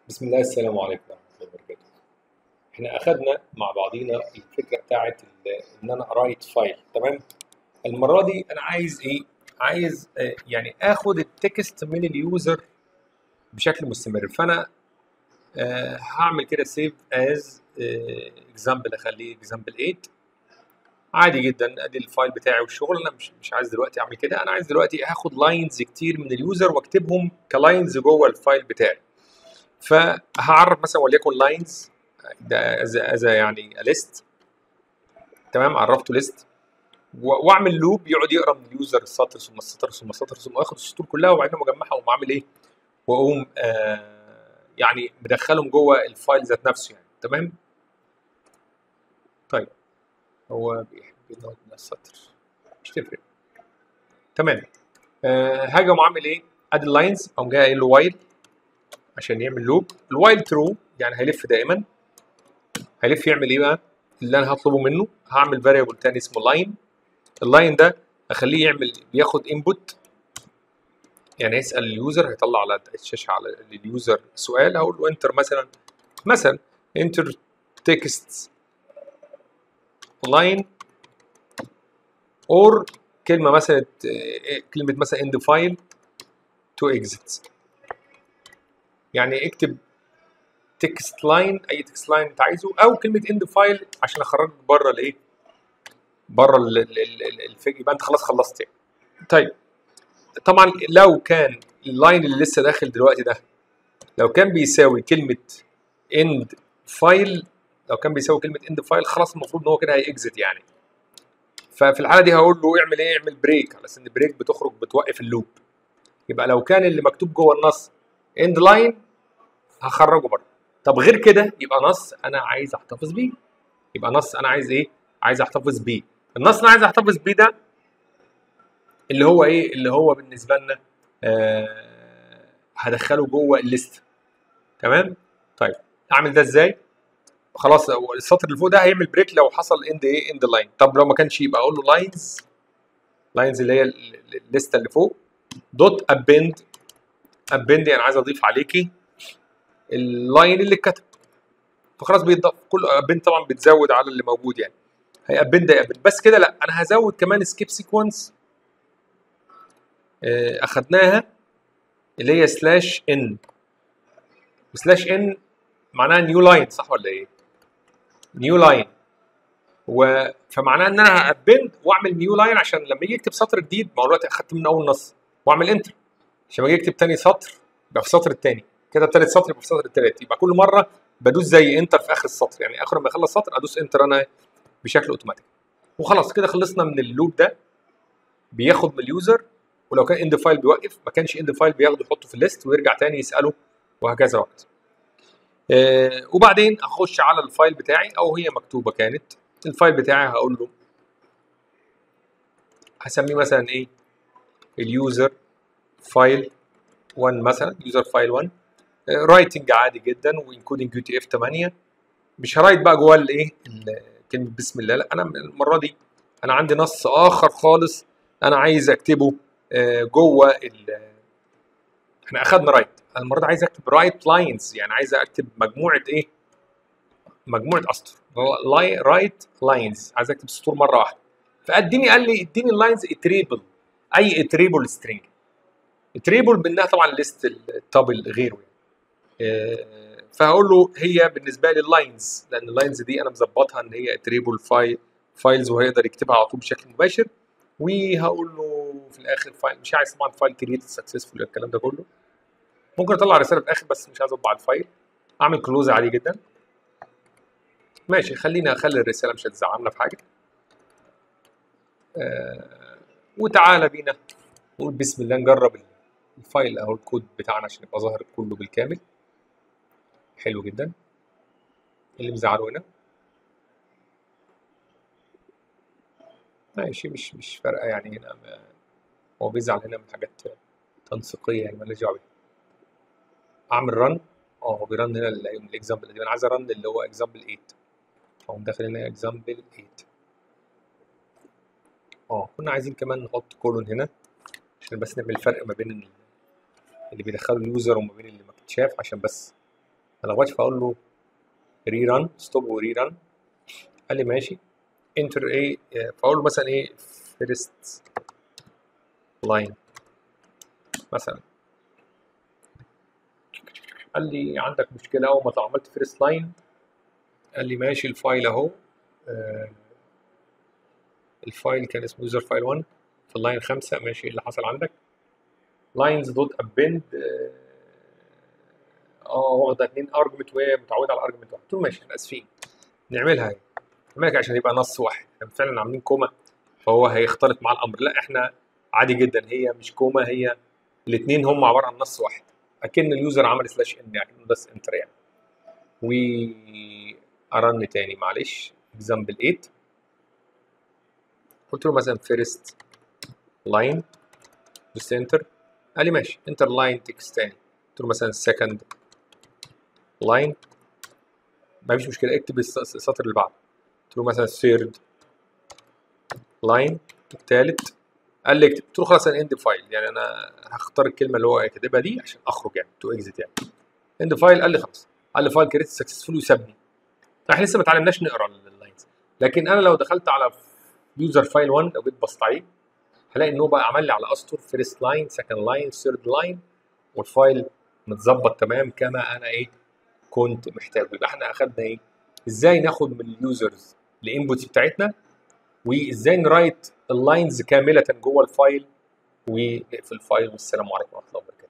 بسم الله السلام عليكم ورحمة الله وبركاته. احنا اخدنا مع بعضينا الفكرة بتاعت ال- ان انا ارايت فايل تمام؟ المرة دي انا عايز ايه؟ عايز آه، يعني اخد التكست من اليوزر بشكل مستمر فانا آه، هعمل كده سيف از اكزامبل اخليه اكزامبل 8 عادي جدا ادي الفايل بتاعي والشغل انا مش مش عايز دلوقتي اعمل كده انا عايز دلوقتي هاخد لاينز كتير من اليوزر واكتبهم كلاينز جوه الفايل بتاعي فهعرف مثلا وليكن لاينز ده از از يعني ليست تمام عرفته ليست واعمل لوب يقعد يقرا من اليوزر السطر ثم السطر ثم السطر ثم اخد السطور كلها وبعدين اقوم اجمعها واقوم عامل ايه؟ واقوم آه يعني مدخلهم جوه الفايل ذات نفسه يعني تمام؟ طيب هو بيحب يقعد من السطر مش تفرق تمام آه هاجي اقوم عامل ايه؟ ادي اللاينز اقوم جاي قايل له وايل عشان يعمل لوب الوايل ترو يعني هيلف دائما هيلف يعمل ايه بقى؟ اللي انا هطلبه منه هعمل فاريبل تاني اسمه لاين اللاين ده اخليه يعمل بياخد انبوت يعني يسال اليوزر هيطلع على الشاشه على اليوزر سؤال هقول له انتر مثلا مثلا انتر تكست لاين اور كلمه مثلا آه، كلمه مثلا اند فايل تو اكزيت يعني اكتب تكست لاين اي تكست لاين انت عايزه او كلمه اند فايل عشان اخرجك بره الايه بره ال- ال- ال- الفيج يبقى انت خلاص خلصت يعني طيب طبعا لو كان اللاين اللي لسه داخل دلوقتي ده لو كان بيساوي كلمه اند فايل لو كان بيساوي كلمه اند فايل خلاص المفروض ان هو كده هيكزت يعني ففي الحاله دي هقول له اعمل ايه اعمل بريك على اساس ان بريك بتخرج بتوقف اللوب يبقى لو كان اللي مكتوب جوه النص اند لاين هخرجه بره طب غير كده يبقى نص انا عايز احتفظ بيه يبقى نص انا عايز ايه عايز احتفظ بيه النص اللي عايز احتفظ بيه ده اللي هو ايه اللي هو بالنسبه لنا آه هدخله جوه الليست تمام طيب اعمل ده ازاي خلاص هو السطر اللي فوق ده هيعمل بريك لو حصل اند ايه اند لاين طب لو ما كانش يبقى اقول له لاينز لاينز اللي هي ال- ال- الليسته اللي فوق دوت ابند ابند يعني عايز اضيف عليكي اللاين اللي اتكتب فخلاص بيتضاف كل ابند طبعا بتزود على اللي موجود يعني هيابند يابند بس كده لا انا هزود كمان سكيب سيكونس اخدناها اللي هي سلاش ان سلاش ان معناها نيو لاين صح ولا ايه؟ نيو لاين و فمعناها ان انا هابند واعمل نيو لاين عشان لما يجي يكتب سطر جديد ما هو دلوقتي اخدت من اول نص واعمل انتر عشان لما يجي يكتب تاني سطر يبقى في السطر التاني كده تالت سطر يبقى في السطر التالت يبقى كل مره بدوس زي انتر في اخر السطر يعني اخر ما يخلص سطر ادوس انتر انا بشكل اوتوماتيك وخلاص كده خلصنا من اللوب ده بياخد من اليوزر ولو كان اند فايل بيوقف ما كانش اند فايل بياخده يحطه في الليست ويرجع تاني يساله وهكذا وهكذا آه وبعدين اخش على الفايل بتاعي او هي مكتوبه كانت الفايل بتاعي هقول له هسميه مثلا ايه اليوزر فايل 1 مثلا يوزر فايل 1 رايتنج عادي جدا وانكودنج يو تي اف 8 مش هرايت بقى جوه الايه ال- كلمه بسم الله لا انا المره دي انا عندي نص اخر خالص انا عايز اكتبه آه، جوه ال- احنا اخدنا رايت انا المره دي عايز اكتب رايت لاينز يعني عايز اكتب مجموعه ايه مجموعه اسطر رايت لاينز عايز اكتب سطور مره واحده فاديني قال لي اديني اللاينز اتريبل اي اتريبل سترينج اتريبل منها طبعا ليست التابل غيره آه، فهقول له هي بالنسبه لي اللاينز لان اللاينز دي انا مظبطها ان هي اتريبل فايل فايلز وهيقدر يكتبها على طول بشكل مباشر وهقول له في الاخر فايل مش عايز طبعا فايل كريت سكسسفول الكلام ده كله ممكن اطلع رساله في الاخر بس مش عايز اطبع الفايل اعمل كلوز عادي جدا ماشي خلينا اخلي الرساله مش هتزعلنا في حاجه آه وتعالى بينا نقول بسم الله نجرب الفايل او الكود بتاعنا عشان يبقى ظاهر كله بالكامل حلو جدا اللي مزعله هنا ماشي مش مش فارقه يعني هنا ما هو بيزعل هنا من حاجات تنسيقيه يعني مالناش دعوه بيها اعمل رن اه هو بيرن هنا الاكزامبل دي انا عايز ارن اللي هو اكزامبل 8 فاقوم داخل هنا اكزامبل 8 اه كنا عايزين كمان نحط كولون هنا عشان بس نعمل فرق ما بين ال- اللي بيدخله اليوزر وما بين اللي ما بتشاف عشان بس ما لغوتش فاقول له ري ران ستوب وري ران قال لي ماشي انتر ايه فاقول له مثلا ايه فيرست لاين مثلا قال لي عندك مشكله اول ما عملت فيرست لاين قال لي ماشي الفايل اهو آه، الفايل كان اسمه يوزر فايل 1 في اللاين 5 ماشي إيه اللي حصل عندك لاينز دوت ابند اه واخده اتنين ارجمنت وهي متعوده على ارجمنت واحد قلت له ماشي احنا اسفين نعملها هي نعملها عشان يبقى نص واحد احنا فعلا عاملين كوما فهو هيختلط مع الامر لا احنا عادي جدا هي مش كوما هي الاثنين هم عباره عن نص واحد اكن اليوزر عمل سلاش ان يعني بس انتر يعني و ارن تاني معلش اكزامبل 8 قلت له مثلا فيرست لاين دوست انتر قال لي ماشي انتر لاين تكست تاني قلت له مثلا سكند لاين ما فيش مشكله اكتب السطر اللي بعده قلت له مثلا ثيرد لاين الثالث قال لي اكتب قلت له خلاص انا اند فايل يعني انا هختار الكلمه اللي هو كاتبها دي عشان اخرج يعني تو اكزيت يعني اند فايل قال لي خلاص قال لي فايل كريت سكسسفول وسابني احنا لسه ما اتعلمناش نقرا اللاينز لكن انا لو دخلت على يوزر فايل 1 لو جيت بصيت عليه هلاقي ان هو بقى عمل لي على اسطر فيرست لاين سكند لاين ثيرد لاين والفايل متظبط تمام كما انا ايه كنت محتاجه يبقى احنا اخدنا ايه ازاي ناخد من اليوزرز الانبوتس بتاعتنا وازاي نرايت اللاينز كامله جوه الفايل ونقفل الفايل والسلام عليكم ورحمه الله وبركاته